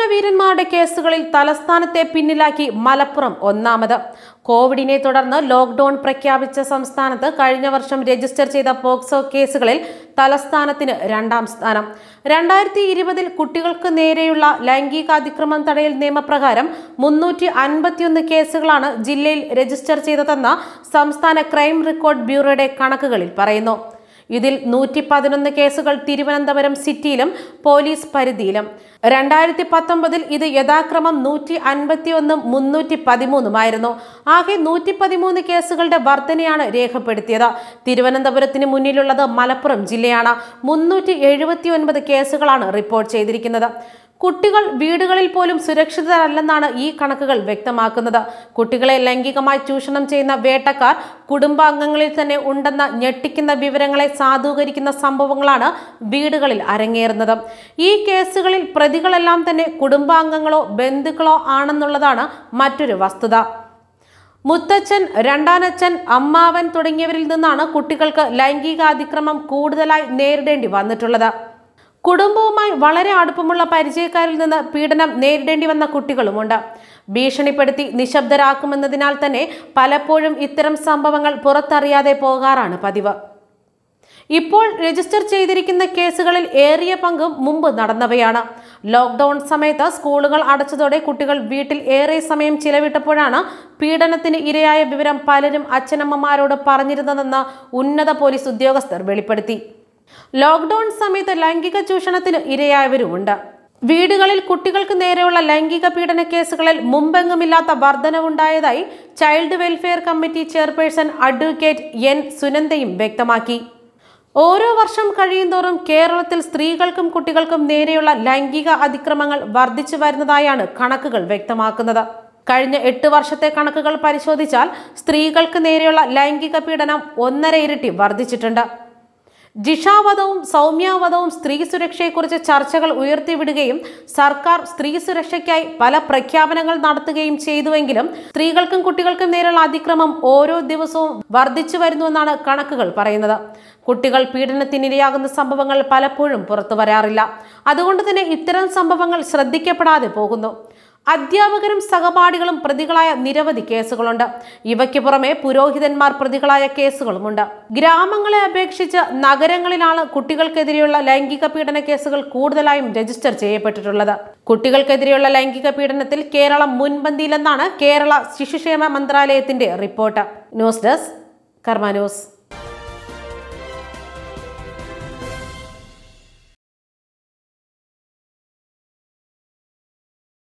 വീരന്മാരുടെ കേസുകളിൽ തലസ്ഥാനത്തെ പിന്നിലാക്കി മലപ്പുറം ഒന്നാമത് കോവിഡിനെ തുടർന്ന് ലോക്ക്ഡൌൺ പ്രഖ്യാപിച്ച സംസ്ഥാനത്ത് കഴിഞ്ഞ വർഷം രജിസ്റ്റർ ചെയ്ത പോക്സോ കേസുകളിൽ തലസ്ഥാനത്തിന് രണ്ടാം സ്ഥാനം രണ്ടായിരത്തി ഇരുപതിൽ കുട്ടികൾക്ക് നേരെയുള്ള ലൈംഗികാതിക്രമം തടയൽ നിയമപ്രകാരം മുന്നൂറ്റി അൻപത്തിയൊന്ന് കേസുകളാണ് ജില്ലയിൽ രജിസ്റ്റർ ചെയ്തതെന്ന് സംസ്ഥാന ക്രൈം റെക്കോർഡ് ബ്യൂറോയുടെ കണക്കുകളിൽ പറയുന്നു ഇതിൽ നൂറ്റി പതിനൊന്ന് കേസുകൾ തിരുവനന്തപുരം സിറ്റിയിലും പോലീസ് പരിധിയിലും രണ്ടായിരത്തി പത്തൊമ്പതിൽ ഇത് യഥാക്രമം നൂറ്റി അൻപത്തിയൊന്നും മുന്നൂറ്റി പതിമൂന്നുമായിരുന്നു ആകെ നൂറ്റി പതിമൂന്ന് കേസുകളുടെ വർധനയാണ് രേഖപ്പെടുത്തിയത് തിരുവനന്തപുരത്തിന് മുന്നിലുള്ളത് മലപ്പുറം ജില്ലയാണ് മുന്നൂറ്റി എഴുപത്തി ഒൻപത് കേസുകളാണ് റിപ്പോർട്ട് ചെയ്തിരിക്കുന്നത് കുട്ടികൾ വീടുകളിൽ പോലും സുരക്ഷിതരല്ലെന്നാണ് ഈ കണക്കുകൾ വ്യക്തമാക്കുന്നത് കുട്ടികളെ ലൈംഗികമായി ചൂഷണം ചെയ്യുന്ന വേട്ടക്കാർ കുടുംബാംഗങ്ങളിൽ തന്നെ ഉണ്ടെന്ന ഞെട്ടിക്കുന്ന വിവരങ്ങളെ സാധൂകരിക്കുന്ന സംഭവങ്ങളാണ് വീടുകളിൽ അരങ്ങേറുന്നത് ഈ കേസുകളിൽ പ്രതികളെല്ലാം തന്നെ കുടുംബാംഗങ്ങളോ ബന്ധുക്കളോ ആണെന്നുള്ളതാണ് മറ്റൊരു വസ്തുത മുത്തച്ഛൻ രണ്ടാനച്ഛൻ അമ്മാവൻ തുടങ്ങിയവരിൽ നിന്നാണ് കുട്ടികൾക്ക് ലൈംഗികാതിക്രമം കൂടുതലായി നേരിടേണ്ടി വന്നിട്ടുള്ളത് കുടുംബവുമായി വളരെ അടുപ്പമുള്ള പരിചയക്കാരിൽ നിന്ന് പീഡനം നേരിടേണ്ടി വന്ന കുട്ടികളുമുണ്ട് ഭീഷണിപ്പെടുത്തി നിശബ്ദരാക്കുമെന്നതിനാൽ തന്നെ പലപ്പോഴും ഇത്തരം സംഭവങ്ങൾ പുറത്തറിയാതെ പോകാറാണ് പതിവ് ഇപ്പോൾ രജിസ്റ്റർ ചെയ്തിരിക്കുന്ന കേസുകളിൽ ഏറിയ പങ്കും മുമ്പ് നടന്നവയാണ് ലോക്ക്ഡൌൺ സമയത്ത് സ്കൂളുകൾ അടച്ചതോടെ കുട്ടികൾ വീട്ടിൽ ഏറെ സമയം ചിലവിട്ടപ്പോഴാണ് പീഡനത്തിന് ഇരയായ വിവരം പലരും അച്ഛനമ്മമാരോട് പറഞ്ഞിരുന്നതെന്ന് ഉന്നത പോലീസ് ഉദ്യോഗസ്ഥർ വെളിപ്പെടുത്തി ലോക്ക്ഡൌൺ സമയത്ത് ലൈംഗിക ചൂഷണത്തിന് ഇരയായവരുമുണ്ട് വീടുകളിൽ കുട്ടികൾക്ക് നേരെയുള്ള ലൈംഗിക പീഡന കേസുകളിൽ മുമ്പെങ്ങുമില്ലാത്ത വർധനവുണ്ടായതായി child welfare committee chairperson advocate N സുനന്ദയും വ്യക്തമാക്കി ഓരോ വർഷം കഴിയുന്തോറും കേരളത്തിൽ സ്ത്രീകൾക്കും കുട്ടികൾക്കും നേരെയുള്ള ലൈംഗിക അതിക്രമങ്ങൾ വർദ്ധിച്ചു വരുന്നതായാണ് കണക്കുകൾ വ്യക്തമാക്കുന്നത് കഴിഞ്ഞ എട്ട് വർഷത്തെ കണക്കുകൾ പരിശോധിച്ചാൽ സ്ത്രീകൾക്ക് നേരെയുള്ള ലൈംഗിക പീഡനം ഒന്നര ഇരട്ടി വർദ്ധിച്ചിട്ടുണ്ട് ജിഷാവധവും സൗമ്യാവധവും സ്ത്രീ സുരക്ഷയെക്കുറിച്ച് ചർച്ചകൾ ഉയർത്തിവിടുകയും സർക്കാർ സ്ത്രീ സുരക്ഷയ്ക്കായി പല പ്രഖ്യാപനങ്ങൾ നടത്തുകയും ചെയ്തുവെങ്കിലും സ്ത്രീകൾക്കും കുട്ടികൾക്കും നേരെയുള്ള അതിക്രമം ഓരോ ദിവസവും വർദ്ധിച്ചു വരുന്നുവെന്നാണ് കണക്കുകൾ പറയുന്നത് കുട്ടികൾ പീഡനത്തിനിരയാകുന്ന സംഭവങ്ങൾ പലപ്പോഴും പുറത്തു വരാറില്ല അതുകൊണ്ട് തന്നെ ഇത്തരം സംഭവങ്ങൾ ശ്രദ്ധിക്കപ്പെടാതെ പോകുന്നു അധ്യാപകരും സഹപാഠികളും പ്രതികളായ നിരവധി കേസുകളുണ്ട് ഇവയ്ക്ക് പുറമെ പുരോഹിതന്മാർ പ്രതികളായ കേസുകളുമുണ്ട് ഗ്രാമങ്ങളെ അപേക്ഷിച്ച് നഗരങ്ങളിലാണ് കുട്ടികൾക്കെതിരെയുള്ള ലൈംഗിക പീഡന കേസുകൾ കൂടുതലായും രജിസ്റ്റർ ചെയ്യപ്പെട്ടിട്ടുള്ളത് കുട്ടികൾക്കെതിരെയുള്ള ലൈംഗിക പീഡനത്തിൽ കേരളം മുൻപന്തിയിലെന്നാണ് കേരള ശിശുക്ഷേമ മന്ത്രാലയത്തിന്റെ report news desk Karma news